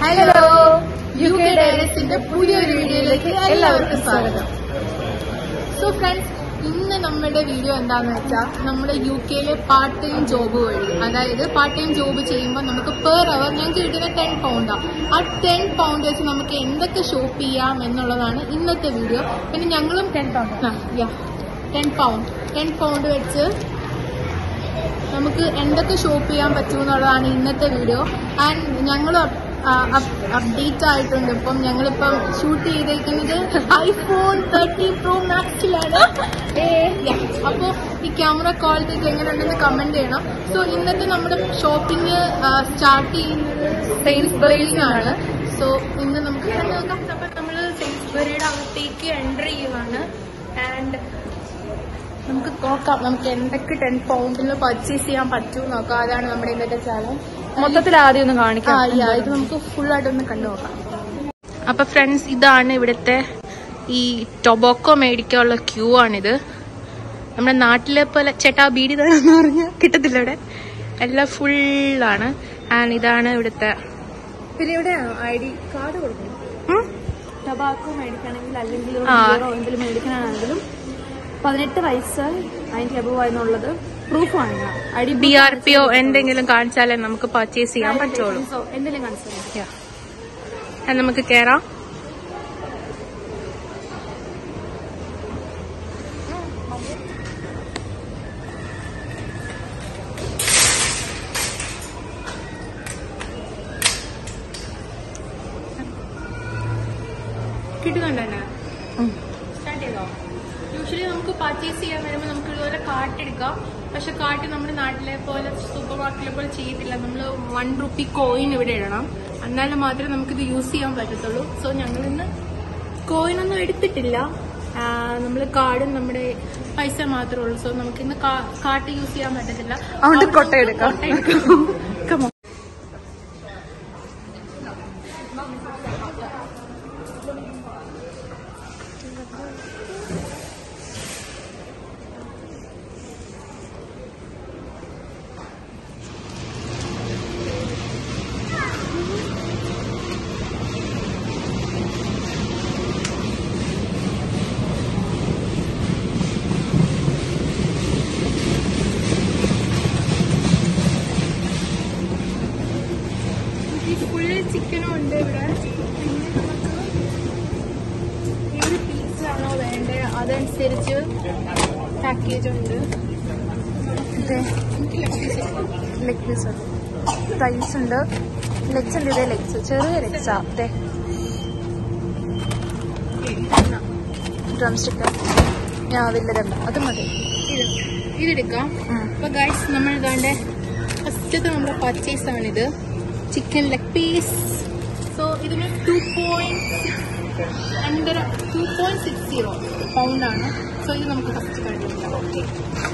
Hello U K ഡയറക്സിന്റെ പുതിയൊരു വീഡിയോയിലേക്ക് എല്ലാവർക്കും സ്വാഗതം സോ ഫ്രണ്ട്സ് ഇന്ന് നമ്മുടെ വീഡിയോ എന്താന്ന് വെച്ചാൽ നമ്മുടെ യു കെയിലെ പാർട്ട് ടൈം ജോബ് വഴി അതായത് പാർട്ട് ടൈം ജോബ് ചെയ്യുമ്പോൾ നമുക്ക് പെർ അവർ ഞങ്ങൾക്ക് കിട്ടുന്ന ടെൻ പൗണ്ടാണ് ആ ടെൻ പൗണ്ട് വെച്ച് നമുക്ക് എന്തൊക്കെ ഷോപ്പ് ചെയ്യാം എന്നുള്ളതാണ് ഇന്നത്തെ വീഡിയോ പിന്നെ ഞങ്ങളും ten pound ten pound ten pound വെച്ച് നമുക്ക് എന്തൊക്കെ ഷോപ്പ് ചെയ്യാൻ പറ്റുമെന്നുള്ളതാണ് ഇന്നത്തെ വീഡിയോ ആൻഡ് ഞങ്ങൾ അപ്ഡേറ്റ് ആയിട്ടുണ്ട് ഇപ്പം ഞങ്ങളിപ്പം ഷൂട്ട് ചെയ്തേക്കുന്നത് ഐഫോൺ തേർട്ടി പ്രോ മാക്സിലാണ് അപ്പോൾ ഈ ക്യാമറ ക്വാളിറ്റി ഒക്കെ എങ്ങനെയുണ്ടെന്ന് കമന്റ് ചെയ്യണം സോ ഇന്നത്തെ നമ്മുടെ ഷോപ്പിംഗ് സ്റ്റാർട്ട് ചെയ്യുന്നത് സെയിൽസ്ബറിയിലാണ് സോ ഇന്ന് നമുക്ക് കണ്ടു നോക്കാം അപ്പം നമ്മൾ സെയിൽസ്ബറിയുടെ അകത്തേക്ക് എൻ്റർ ചെയ്യുവാണ് ആൻഡ് നമുക്ക് നോക്കാം നമുക്ക് എന്തൊക്കെ ടെൻ പൗണ്ടിൽ പർച്ചേസ് ചെയ്യാൻ പറ്റും നോക്കാം അതാണ് നമ്മുടെ ഇന്നത്തെ ചാനൽ മൊത്തത്തിൽ ആദ്യം ഒന്ന് ആ കാണിക്കാം യാ ഇത് നമുക്ക് ഫുൾ ആയിട്ടൊന്ന് കണ്ടു നോക്കാം അപ്പൊ ഫ്രണ്ട്സ് ഇതാണ് ഇവിടുത്തെ ഈ ടൊബാക്കോ മേടിക്കാനുള്ള ക്യൂ ആണിത് നമ്മുടെ നാട്ടിലെ പോലെ ചേട്ടാ ബീഡി തരാന്ന് പറഞ്ഞാൽ കിട്ടത്തില്ല ഇവിടെ എല്ലാം ഫുള്ളാണ് ആൻഡ് ഇതാണ് ഇവിടുത്തെ പിന്നെ ഇവിടെ ഐ ഡി കാർഡ് കൊടുക്കണം ഉം? ടബാക്കോ മേടിക്കണമെങ്കിൽ അല്ലെങ്കിൽ ആ. എന്തെങ്കിലും മേടിക്കാനാണെങ്കിലും പതിനെട്ട് വയസ്സ് അതിന്റെ അബവ് എന്നുള്ളത് പ്രൂഫ് വാങ്ങണം I D B R P or എന്തെങ്കിലും കാണിച്ചാലേ നമുക്ക് പർച്ചേസ് ചെയ്യാൻ പറ്റുള്ളൂ എന്തെങ്കിലും കാണിച്ചു Yeah. അത് നമുക്ക് കേറാം കിട്ടുന്നുണ്ടോ സ്റ്റാർട്ട് ചെയ്തോ യൂഷ്വലി നമുക്ക് പർച്ചേസ് ചെയ്യാൻ വരുമ്പോൾ നമുക്ക് ഇതുപോലെ കാർട്ട് എടുക്കാം പക്ഷെ കാർട്ട് നമ്മുടെ നാട്ടിലെ പോലെ സൂപ്പർ മാർക്കറ്റിലെ പോലെ ചെയ്യത്തില്ല നമ്മൾ വൺ റുപ്പി കോയിൻ ഇവിടെ ഇടണം എന്നാലും മാത്രമേ നമുക്കിത് യൂസ് ചെയ്യാൻ പറ്റത്തുള്ളൂ സോ ഞങ്ങൾ ഇന്ന് കോയിൻ ഒന്നും എടുത്തിട്ടില്ല നമ്മൾ കാർഡും നമ്മുടെ പൈസ മാത്രമേ ഉള്ളൂ സോ നമുക്ക് ഇന്ന് കാർട്ട് യൂസ് ചെയ്യാൻ പറ്റത്തില്ല അതുകൊണ്ട് അതുകൊണ്ട് കൊട്ട നമുക്ക് എടുക്കാം. കൊട്ട എടുക്കാം Come on. ഈ ഫുള്ള് ചിക്കനും ഉണ്ട് ഇവിടെ പിന്നെ നമുക്ക് ഏത് പീസാണോ വേണ്ടത് അതനുസരിച്ച് പാക്കേജ് ഉണ്ട് ലെഗ് പീസ് ഉണ്ട് പ്രൈസ് ഉണ്ട് ലെഗ്സ് ഉണ്ട് ഇതേ ലെഗ്സ് ചെറിയ ലെഗ്സാ അതെ ഡ്രം സ്റ്റിക്ക് ഞാൻ വലുതല്ല അത് മതി ഇത് ഇതെടുക്കാം ഉം. അപ്പൊ ഗൈസ് നമ്മൾ ഇതാണ്ട് ഫസ്റ്റത്തെ നമ്മുടെ പർച്ചേസ് ആണിത് ചിക്കൻ ലെഗ് പീസ് സോ ഇതിന് ടു പോയിന്റ് രണ്ടര ടു പോയിന്റ് സിക്സ് സീറോ പൗണ്ടാണ് സോ ഇത് നമുക്ക് ഫസ്റ്റ് കണ്ടിട്ടില്ല ഓക്കെ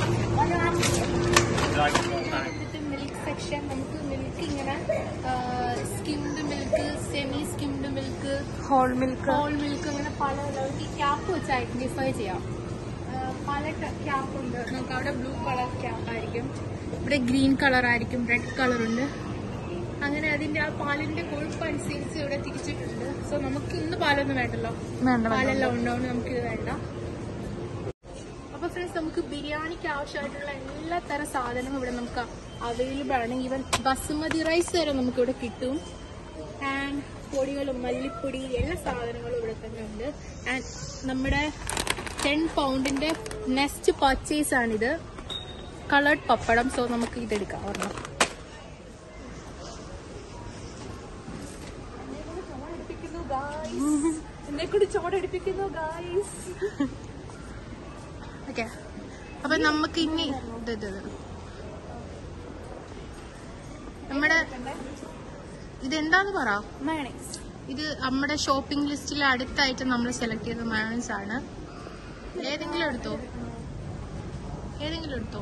മിൽക്ക് സെക്ഷൻ നമുക്ക് മിൽക്ക് ഇങ്ങനെ skimmed milk semi skimmed milk whole milk whole milk അങ്ങനെ പല നമുക്ക് ഈ ക്യാപ്പ് വെച്ച് ഐഡന്റിഫൈ ചെയ്യാം ആ, പല ക്യാപ്പ് ഉണ്ട് നമുക്ക് അവിടെ ബ്ലൂ കളർ ക്യാപ്പ് ആയിരിക്കും ഇവിടെ ഗ്രീൻ കളർ ആയിരിക്കും റെഡ് കളർ ഉണ്ട് അങ്ങനെ അതിന്റെ ആ പാലിന്റെ കൊഴുപ്പ് അനുസരിച്ച് ഇവിടെ തിരിച്ചിട്ടുണ്ട് സോ നമുക്ക് ഇന്ന് പാലൊന്നും വേണ്ടല്ലോ വേണ്ട വേണ്ട പാലെല്ലാം ഉണ്ടാവുകൊണ്ട് നമുക്ക് ഇത് വേണ്ട അപ്പൊ ഫ്രണ്ട്സ് നമുക്ക് ബിരിയാണിക്ക് ആവശ്യമായിട്ടുള്ള എല്ലാ തരം സാധനവും ഇവിടെ നമുക്ക് അവൈലബിൾ ആണ് ഈവൻ ബസുമതി റൈസ് വരെ നമുക്ക് ഇവിടെ കിട്ടും ആൻഡ് പൊടികളും മല്ലിപ്പൊടി എല്ലാ സാധനങ്ങളും ഇവിടെ തന്നെ ഉണ്ട് ആൻഡ് നമ്മുടെ ടെൻ പൗണ്ടിന്റെ നെക്സ്റ്റ് പർച്ചേസ് ആണിത് കളർഡ് പപ്പടം സോ നമുക്ക് ഇതെടുക്കാം ഒരെണ്ണം എന്നെ കൂടി ചോടടിപ്പിക്കുന്നു ഗായ്സ് ഓക്കെ അപ്പൊ നമുക്ക് ഇനി ഇത് ഇത് ഇത്. നമ്മുടെ ഇതെന്താന്ന് പറ മയണൈസ് ഇത് നമ്മുടെ ഷോപ്പിംഗ് ലിസ്റ്റിൽ അടുത്തായിട്ട് നമ്മൾ സെലക്ട് ചെയ്ത മയോണൈസ് ആണ് ഏതെങ്കിലും എടുത്തോ ഏതെങ്കിലും എടുത്തോ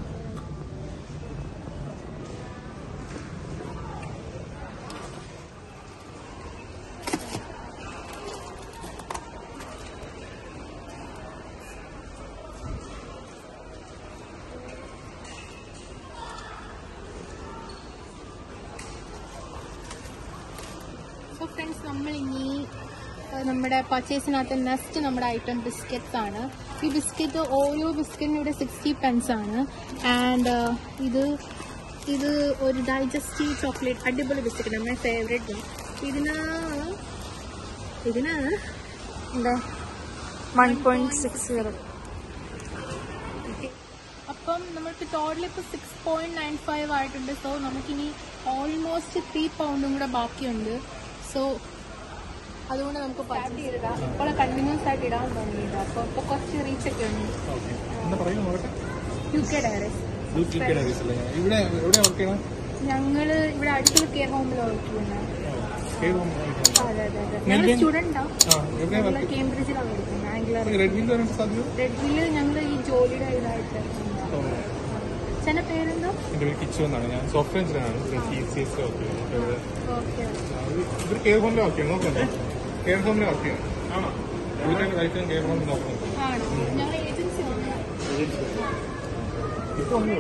സോ ഫ്രണ്ട്സ് നമ്മൾ ഇനി ആ, നമ്മുടെ പർച്ചേസിനകത്ത് നെക്സ്റ്റ് നമ്മുടെ ഐറ്റം ബിസ്ക്കറ്റ്സ് ആണ് ഈ ബിസ്ക്കറ്റ് ഓരോ ബിസ്ക്കറ്റിനും ഇവിടെ സിക്സ്റ്റി പെൻസ് ആണ് ആൻഡ് ഇത് ഇത് ഒരു ഡൈജസ്റ്റീവ് ചോക്ലേറ്റ് അടിപൊളി ബിസ്ക്കറ്റ് നമ്മുടെ ഫേവറേറ്റ് ഇതിന് ഇതിന് എന്താ വൺ പോയിന്റ് സിക്സ് സീറോ അപ്പം നമ്മൾക്ക് ടോട്ടൽ ഇപ്പോൾ സിക്സ് പോയിന്റ് നയൻ ഫൈവ് ആയിട്ടുണ്ട് സോ നമുക്കിനി ഓൾമോസ്റ്റ് ത്രീ പൗണ്ടും കൂടെ ബാക്കിയുണ്ട് സോ അതുകൊണ്ട് നമുക്ക് ഇപ്പോൾ കണ്ടിന്യൂസ് ആയിട്ട് ഇടാൻ തോന്നിയില്ല അപ്പോൾ ഇപ്പോൾ കുറച്ച് റീച്ച് ഒക്കെ ഉണ്ട് എന്താ പറയുക നോക്കട്ടെ U K direct blue T diaries അല്ലേ ഇവിടെ എവിടെ വർക്ക് ചെയ്യണം ഞങ്ങൾ ഇവിടെ അടുത്തൊരു കെയർ ഹോമിൽ വർക്ക് ചെയ്യുന്നത് ഏത് അതെ അതെ അതെ ഞങ്ങൾ സ്റ്റുഡൻ്റാണ് ആ എവിടെ ഞങ്ങൾ വർക്ക് കേംബ്രിഡ്ജിലാണ് പഠിക്കുന്നത് ആംഗ്ലർ റെഡ് വിൽ വരാൻ സാധ്യത റെഡ്വില് ഞങ്ങൾ ഈ ജോലിയുടെ ഇതായിട്ട് ചില പേരെന്തോ എൻ്റെ പേര് കിച്ചു എന്നാണ് ഞാൻ സോഫ്റ്റ്വെയർ എഞ്ചിനീയറാണ് സി സി എസ് വർക്ക് ചെയ്യുന്നത് ഇവിടെ ഓക്കെ ഇവർ കെയർ ഹോമിൽ വർക്ക് ചെയ്യണം നോക്കണ്ടേ കെയർ ഹോമിൽ വർക്ക് ചെയ്യണം ആണോ ഇവിടെ റൈറ്റ് കെയർ ഹോമിൽ നോക്കണം ആണോ ഞങ്ങൾ ഏജൻസി ഉണ്ട് ഇപ്പോൾ ഒന്ന്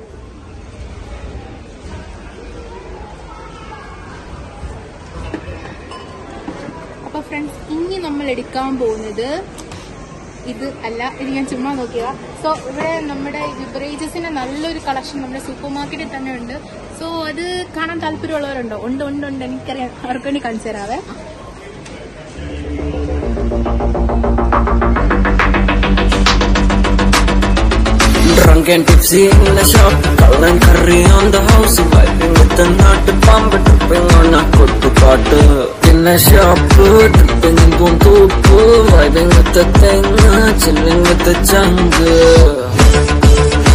അപ്പൊ ഫ്രണ്ട്സ് ഇനി നമ്മൾ എടുക്കാൻ പോകുന്നത് ഇത് അല്ല ഇത് ഞാൻ ചുമ്മാ നോക്കിയതാ സോ ഇവിടെ നമ്മുടെ ബിവറേജസിന്റെ നല്ലൊരു കളക്ഷൻ നമ്മുടെ സൂപ്പർ മാർക്കറ്റിൽ തന്നെ ഉണ്ട് സോ അത് കാണാൻ താല്പര്യമുള്ളവരുണ്ടോ ഉണ്ട് ഉണ്ട് ഉണ്ട് എനിക്കറിയാം അവർക്ക് വേണ്ടി കാണിച്ചു തരാവേ Drunk and tipsy in the shop, call and curry on the house, vibing with the nut bomb, tripping on a kuttu paatu. In the shop, tripping in Buntupu, vibing with the thing, chilling with the jungle.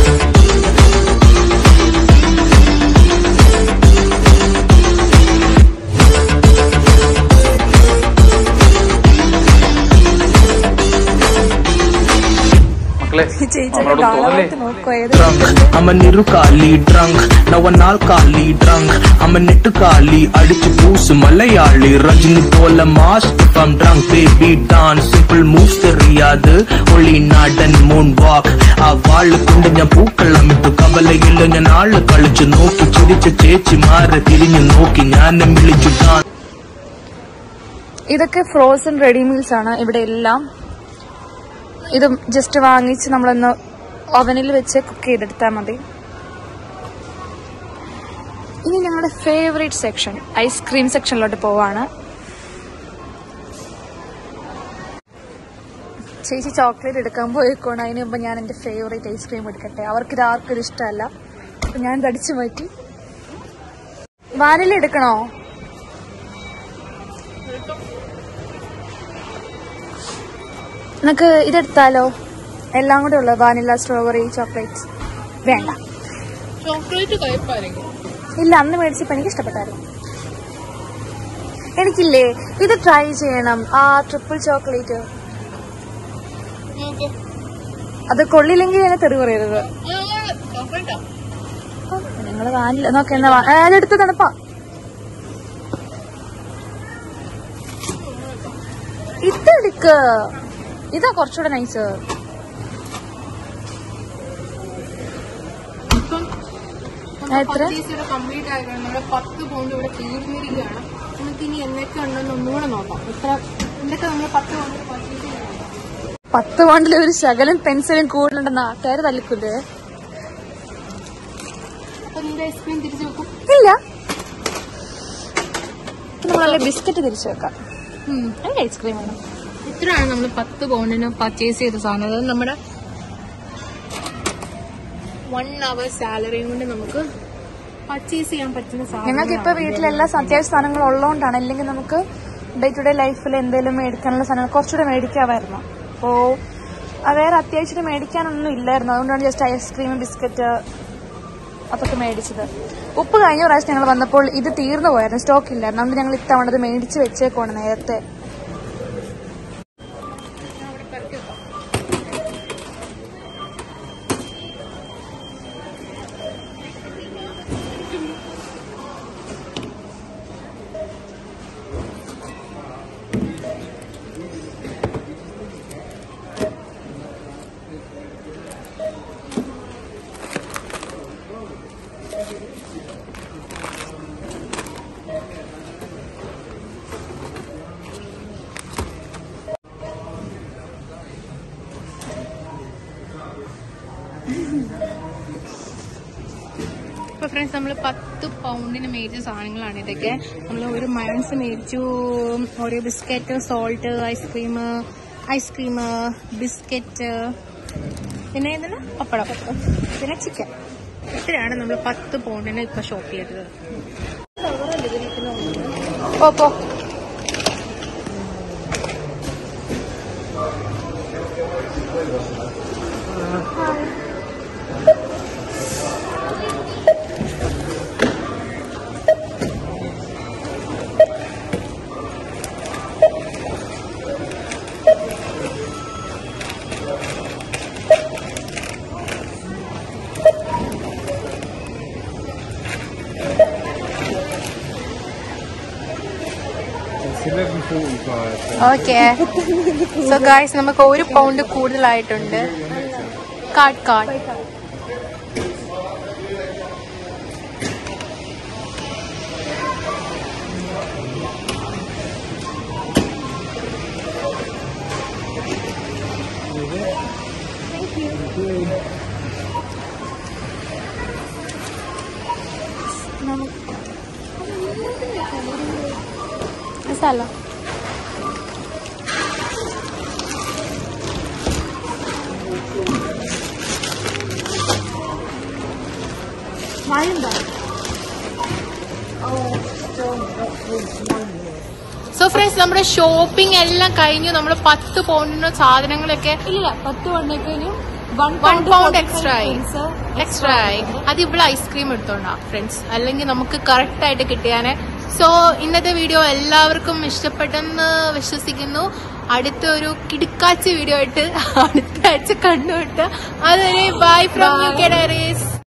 ചേച്ചിയുടെ കാണാനായിട്ട് നോക്കുക ഏത് drunk. I'm a നിറുകാലി drunk. Now a നാൽക്കാലി drunk. I'm a നെട്ടുകാലി അടിച്ചു പൂസ് മലയാളി രജനി പോലെ mass from drunk baby dance simple moves தெரியாது ഒളി നാടൻ moon വാക്ക് ആ വാള് കൊണ്ട് ഞാൻ പൂക്കളം ഇട്ടു കവലയില്ല ഞാൻ ആള് കളിച്ചു നോക്കി ചിരിച്ച ചേച്ചിമാരെ തിരിഞ്ഞു നോക്കി ഞാൻ വിളിച്ചു dance. ഇതൊക്കെ ഫ്രോസൺ റെഡി മീൽസ് ആണ് ഇവിടെ എല്ലാം ഇത് ജസ്റ്റ് വാങ്ങിച്ച് നമ്മളൊന്ന് ഓവനിൽ വെച്ച് കുക്ക് ചെയ്തെടുത്താൽ മതി ഇനി ഞങ്ങളുടെ ഫേവറേറ്റ് സെക്ഷൻ ഐസ്ക്രീം സെക്ഷനിലോട്ട് പോവാണ് ചേച്ചി ചോക്ലേറ്റ് എടുക്കാൻ പോയിക്കോണം അതിന് മുമ്പ് ഞാൻ എൻ്റെ ഫേവറേറ്റ് ഐസ്ക്രീം എടുക്കട്ടെ അവർക്ക് ഇത് ആർക്കും ഇത് ഇഷ്ടമല്ല അപ്പൊ ഞാൻ തടിച്ചു മാറ്റി വാനില എടുക്കണോ നിനക്ക് ഇതെടുത്താലോ എല്ലാം കൂടെ ഉള്ളത് വാനില സ്ട്രോബെറി ചോക്ലേറ്റ്സ് വേണ്ട ചോക്ലേറ്റ് കയ്പായിരിക്കും ഇല്ല അന്ന് മേടിച്ചപ്പോ എനിക്ക് ഇഷ്ടപ്പെട്ടായിരുന്നു എനിക്കില്ലേ ഇത് ട്രൈ ചെയ്യണം ആ ട്രിപ്പിൾ ചോക്ലേറ്റ് ഓക്കെ അത് കൊള്ളില്ലെങ്കിൽ എന്നെ തെറി പറയരുത് ചോക്ലേറ്റാ നിങ്ങൾ വാനില നോക്ക എന്നാ വാ- ആ, അതെടുത്ത് തണുപ്പാ ഇതെടുക്ക് ഇതാ കുറച്ചുകൂടെ നൈസ് ഇപ്പം എത്ര? കംപ്ലീറ്റ് ആയിട്ടാണ് നമ്മുടെ പത്ത് പൗണ്ട് ഇവിടെ തീർന്നിരിക്കുകയാണ് നമുക്ക് ഇനി എന്തൊക്കെ ഉണ്ടെന്ന് ഒന്നുകൂടെ നോക്കാം എത്ര എന്തൊക്കെ നമ്മൾ പത്ത് പൗണ്ട് പർച്ചേസ് ചെയ്യുന്നുണ്ട് പത്ത് പൗണ്ടിൽ ഒരു ശകലം പെൻസിലും കൂടുതലുണ്ടെന്ന് നാട്ടുകാർ തല്ലിക്കൂലേ അപ്പൊ നിന്റെ ഐസ്ക്രീം തിരിച്ചു വെക്കും ഇല്ല നമ്മളല്ലേ ബിസ്ക്കറ്റ് തിരിച്ചു വെക്കാം എനിക്ക് ഐസ്ക്രീം വേണം ഇത്രയാണ് നമ്മൾ പത്ത് പൗണ്ടിന് പർച്ചേസ് ചെയ്ത സാധനം അത് നമ്മുടെ വൺ അവർ സാലറിയും കൊണ്ട് നമുക്ക് പർച്ചേസ് ചെയ്യാൻ പറ്റുന്ന ഞങ്ങൾക്ക് ഇപ്പൊ വീട്ടിലെല്ലാ അത്യാവശ്യ സാധനങ്ങളും ഉള്ളതുകൊണ്ടാണ് അല്ലെങ്കിൽ നമുക്ക് ഡേ ടു ഡേ ലൈഫിൽ എന്തെങ്കിലും മേടിക്കാനുള്ള സാധനങ്ങൾ കുറച്ചുകൂടെ മേടിക്കാമായിരുന്നു അപ്പോ അത് വേറെ അത്യാവശ്യം മേടിക്കാനൊന്നും ഇല്ലായിരുന്നു അതുകൊണ്ടാണ് ജസ്റ്റ് ഐസ്ക്രീം ബിസ്ക്കറ്റ് അതൊക്കെ മേടിച്ചത് ഉപ്പ് കഴിഞ്ഞ പ്രാവശ്യം ഞങ്ങൾ വന്നപ്പോൾ ഇത് തീർന്നു പോയായിരുന്നു സ്റ്റോക്ക് ഇല്ലായിരുന്നു അതുകൊണ്ട് ഞങ്ങൾ ഇത്തവണ അത് മേടിച്ച് വെച്ചേക്കുവാണ് നേരത്തെ ഇപ്പൊ ഫ്രണ്ട്സ് നമ്മൾ പത്ത് പൗണ്ടിന് മേടിച്ച സാധനങ്ങളാണ് ഇതൊക്കെ നമ്മൾ ഒരു മയൺസ് മേടിച്ചു ഒരു biscuit salt ice cream ice cream biscuit പിന്നെ എന്താണ് പപ്പടം പിന്നെ ചിക്കൻ ഇത്രയാണ് നമ്മൾ പത്ത് പൗണ്ടിന് ഇപ്പൊ ഷോപ്പ് ചെയ്തത് ഓ പോ ഓക്കെ സോ ഗായ്സ് നമുക്ക് ഒരു പൗണ്ട് കൂടുതലായിട്ടുണ്ട് card card masala so friends നമ്മുടെ ഷോപ്പിംഗ് എല്ലാം കഴിഞ്ഞു നമ്മൾ പത്ത് പൗണ്ടിന് സാധനങ്ങളൊക്കെ ഇല്ല പത്ത് പണ്ടേക്കിനും വൺ പൗണ്ട് എക്സ്ട്രാ ആയി എക്സ്ട്രാ ആയി അത് ഇവിടെ ഐസ്ക്രീം എടുത്തോണ്ടാ ഫ്രണ്ട്സ് അല്ലെങ്കിൽ നമുക്ക് കറക്റ്റ് ആയിട്ട് കിട്ടിയാനെ സോ ഇന്നത്തെ വീഡിയോ എല്ലാവർക്കും ഇഷ്ടപ്പെട്ടെന്ന് വിശ്വസിക്കുന്നു അടുത്ത ഒരു കിടുക്കാച്ച വീഡിയോ ആയിട്ട് അടുത്ത ആഴ്ച കണ്ടുവിട്ട് അതുവരെ ബൈ ഫ്രം യു കെ ഡയറീസ്